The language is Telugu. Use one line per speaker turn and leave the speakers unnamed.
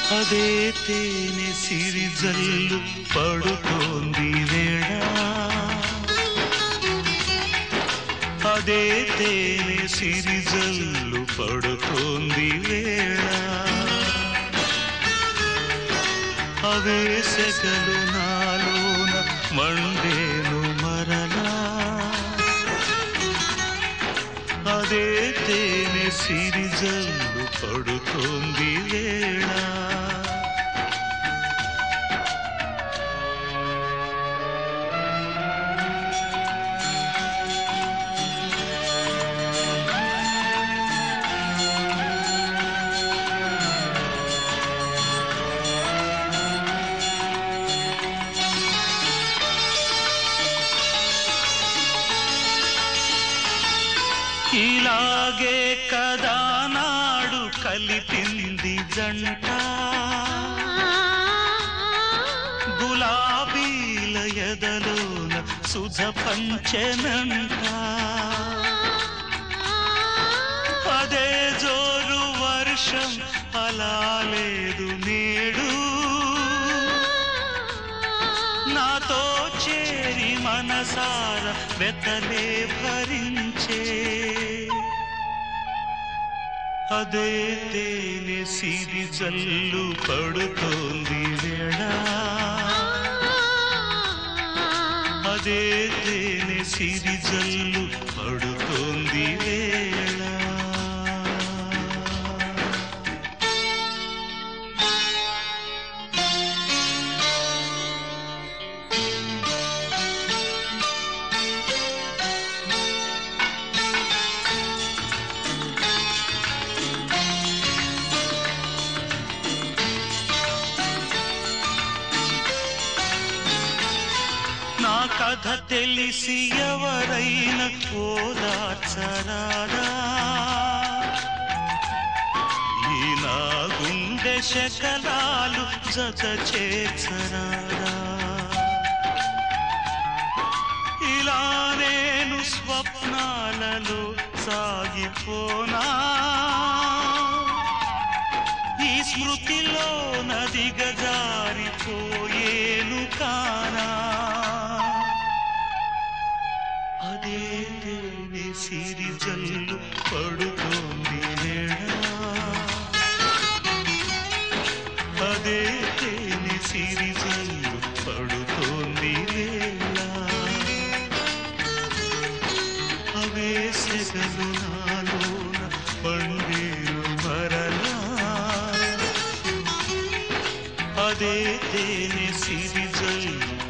అదే తేనె సిరిజల్లు పడుతోంది వేళ అదే తేనె సిరిజల్లు పడుతోంది వేళ అవే సెగలు నాలోన మండేను మరలా అదే తేనె సిరిజల్లు పడుతోంది వేళ ఇలాగే కదా నాడు కలిపింది జంట గులాబీల ఎదలోన సుధ పంచెనంట అదే జోరు వర్షం అలా లేదు నేడు నాతో చేరి మనసార వెతలే భరించే అదే తేనె సిరి జల్లు పడుతోంది వేళ అదే తేనె సిరి జల్లు పడుతోంది వేళ నా కథ తెలిసి ఎవరైనా ఓదార్చరారా ఈ నా గుండె శకలాలు జత చేర్చరారా ఇలా నేను స్వప్నాలలో సాగిపోనా ఈ స్మృతిలో నదిగ జారిపోయేను కానా అదే తేనె సిరి జల్లు పడుతోంది వేళ అదే తేనె సిరి జల్లు పడుతోంది వేళ అవే సెగలు నాలోన పండేరు మరలా అదే తేనె సిరి జల్లు